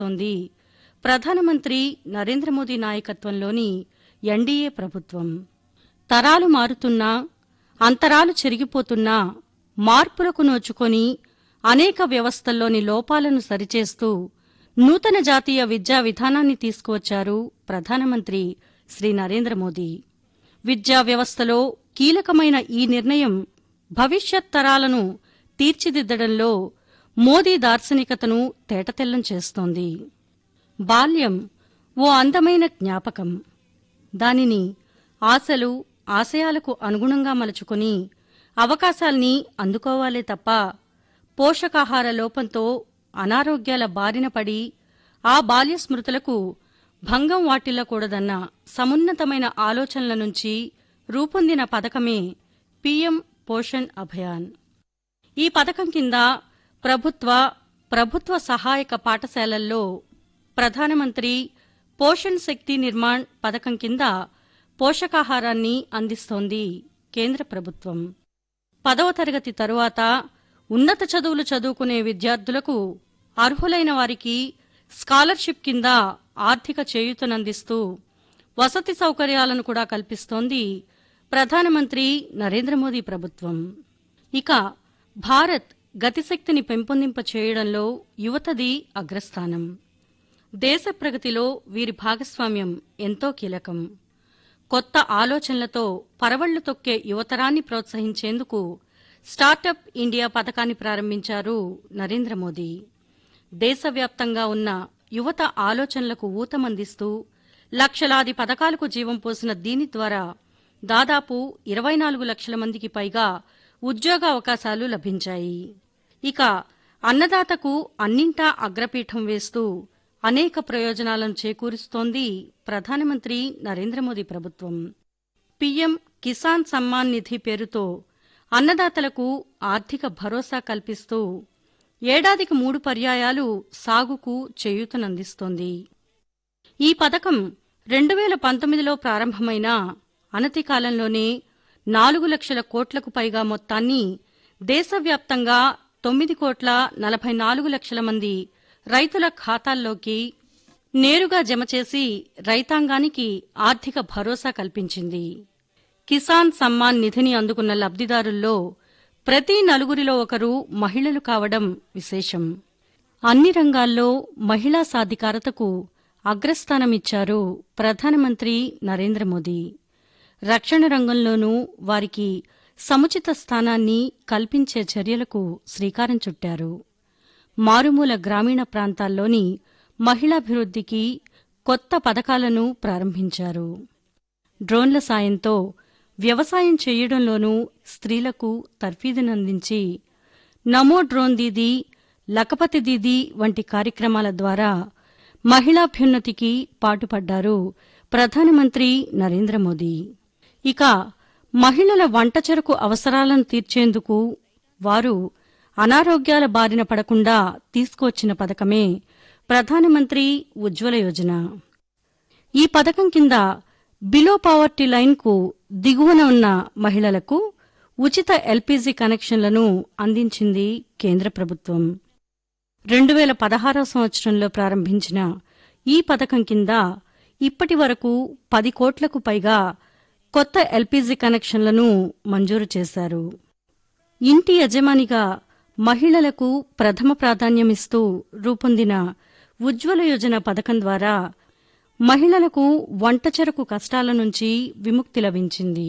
ఉంది ప్రధానమంత్రి నరేంద్ర మోదీ నాయకత్వంలోని ఎన్డీఏ ప్రభుత్వం తరాలు మారుతున్నా అంతరాలు చెరిగిపోతున్నా మార్పులకు నోచుకొని అనేక వ్యవస్థల్లోని లోపాలను సరిచేస్తూ నూతన జాతీయ విద్యా విధానాన్ని తీసుకువచ్చారు ప్రధానమంత్రి శ్రీ నరేంద్ర మోదీ విద్యా వ్యవస్థలో కీలకమైన ఈ నిర్ణయం భవిష్యత్ తరాలను తీర్చిదిద్దడంలో మోదీ దార్శనికతను తేటతెల్లం చేస్తోంది బాల్యం ఓ అందమైన జ్ఞాపకం దానిని ఆశలు ఆశయాలకు అనుగుణంగా మలుచుకుని అవకాశాల్ని అందుకోవాలే తప్ప పోషకాహార లోపంతో అనారోగ్యాల బారిన పడి ఆ బాల్య స్మృతులకు భంగం వాటిల్లకూడదన్న సమున్నతమైన ఆలోచనల నుంచి రూపొందిన పథకమే పీఎం పోషణ్ అభియాన్ ఈ పథకం కింద ప్రభుత్వ ప్రభుత్వ సహాయక పాఠశాలల్లో ప్రధానమంత్రి పోషణ్ శక్తి నిర్మాణ్ పథకం కింద పోషకాహారాన్ని అందిస్తోంది కేంద్ర ప్రభుత్వం పదవ తరగతి తరువాత ఉన్నత చదువులు చదువుకునే విద్యార్థులకు అర్హులైన వారికి స్కాలర్షిప్ కింద ఆర్థిక చేయూతనందిస్తూ వసతి సౌకర్యాలను కూడా కల్పిస్తోంది ప్రధానమంత్రి నరేంద్ర మోదీ ప్రభుత్వం ఇక భారత్ గతిశక్తిని పెంపొందింప చేయడంలో యువతది అగ్రస్థానం దేశ ప్రగతిలో వీరి భాగస్వామ్యం ఎంతో కీలకం కొత్త ఆలోచనలతో పరవళ్లు తొక్కే యువతరాన్ని ప్రోత్సహించేందుకు స్టార్టప్ ఇండియా పథకాన్ని ప్రారంభించారు నరేంద్ర మోదీ దేశవ్యాప్తంగా ఉన్న యువత ఆలోచనలకు ఊతమందిస్తూ లక్షలాది పథకాలకు జీవం పోసిన దీని ద్వారా దాదాపు ఇరవై నాలుగు లక్షల మందికి పైగా ఉద్యోగ అవకాశాలు లభించాయి ఇక అన్నదాతకు అన్నింటా అగ్రపీఠం వేస్తూ అనేక ప్రయోజనాలను చేకూరుస్తోంది ప్రధానమంత్రి నరేంద్ర మోదీ ప్రభుత్వం పీఎం కిసాన్ సమ్మాన్ నిధి పేరుతో అన్నదాతలకు ఆర్థిక భరోసా కల్పిస్తూ ఏడాదికి మూడు పర్యాయాలు సాగుకు చేయూతనందిస్తోంది ఈ పథకం రెండు వేల పంతొమ్మిదిలో ప్రారంభమైన అనతి కాలంలోనే నాలుగు లక్షల కోట్లకు పైగా మొత్తాన్ని దేశవ్యాప్తంగా తొమ్మిది కోట్ల నలభై నాలుగు లక్షల మంది రైతుల ఖాతాల్లోకి నేరుగా జమ చేసి రైతాంగానికి ఆర్థిక భరోసా కల్పించింది కిసాన్ సమ్మాన్ నిధిని అందుకున్న లబ్దిదారుల్లో ప్రతి నలుగురిలో ఒకరు మహిళలు కావడం విశేషం అన్ని రంగాల్లో మహిళా సాధికారతకు అగ్రస్థానమిచ్చారు ప్రధానమంత్రి నరేంద్ర మోదీ రక్షణ రంగంలోనూ వారికి సముచిత స్థానాన్ని కల్పించే చర్యలకు శ్రీకారం చుట్టారు మారుమూల గ్రామీణ ప్రాంతాల్లోని మహిళాభివృద్ధికి కొత్త పథకాలను ప్రారంభించారు డ్రోన్ల సాయంతో వ్యవసాయం చేయడంలోనూ స్త్రీలకు తర్ఫీదునందించి నమో డ్రోన్ దీదీ లఖపతి దీదీ వంటి కార్యక్రమాల ద్వారా మహిళాభ్యున్నతికి పాటుపడ్డారు ప్రధానమంత్రి నరేంద్ర మోదీ ఇక మహిళల వంట చెరకు అవసరాలను తీర్చేందుకు వారు అనారోగ్యాల బారిన పడకుండా తీసుకువచ్చిన పథకమే ప్రధానమంత్రి ఉజ్వల యోజన ఈ పథకం కింద బిలో పావర్టీ లైన్కు దిగువన ఉన్న మహిళలకు ఉచిత ఎల్పీజీ కనెక్షన్లను అందించింది కేంద్ర ప్రభుత్వం రెండు వేల పదహారవ సంవత్సరంలో ప్రారంభించిన ఈ పథకం కింద ఇప్పటి వరకు పది కోట్లకు పైగా కొత్త ఎల్పీజీ కనెక్షన్లను మంజూరు చేశారు ఇంటి యజమానిగా మహిళలకు ప్రథమ ప్రాధాన్యమిస్తూ రూపొందిన ఉజ్వల యోజన పథకం ద్వారా మహిళలకు వంట చెరకు కష్టాల నుంచి విముక్తి లభించింది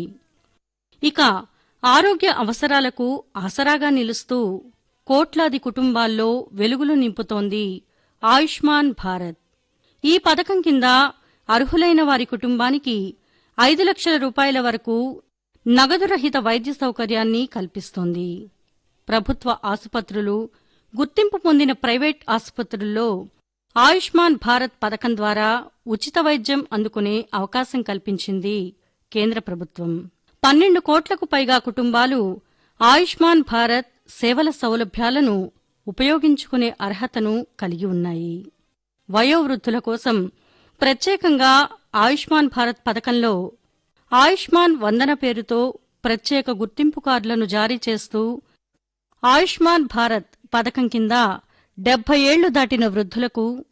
ఇక ఆరోగ్య అవసరాలకు ఆసరాగా నిలుస్తూ కోట్లాది కుటుంబాల్లో వెలుగులు నింపుతోంది ఆయుష్మాన్ భారత్ ఈ పథకం కింద అర్హులైన వారి కుటుంబానికి ఐదు లక్షల రూపాయల వరకు నగదు రహిత వైద్య సౌకర్యాన్ని కల్పిస్తోంది ప్రభుత్వ ఆసుపత్రులు గుర్తింపు పొందిన ప్రైవేట్ ఆసుపత్రుల్లో ఆయుష్మాన్ భారత్ పథకం ద్వారా ఉచిత వైద్యం అందుకునే అవకాశం కల్పించింది కేంద్ర ప్రభుత్వం పన్నెండు కోట్లకు పైగా కుటుంబాలు ఆయుష్మాన్ భారత్ సేవల సౌలభ్యాలను ఉపయోగించుకునే అర్హతను కలిగి ఉన్నాయి వయోవృద్ధుల కోసం ప్రత్యేకంగా ఆయుష్మాన్ భారత్ పథకంలో ఆయుష్మాన్ వందన పేరుతో ప్రత్యేక గుర్తింపు కార్డులను జారీ చేస్తూ ఆయుష్మాన్ భారత్ పథకం కింద డెబ్బై ఏళ్లు దాటిన వృద్ధులకు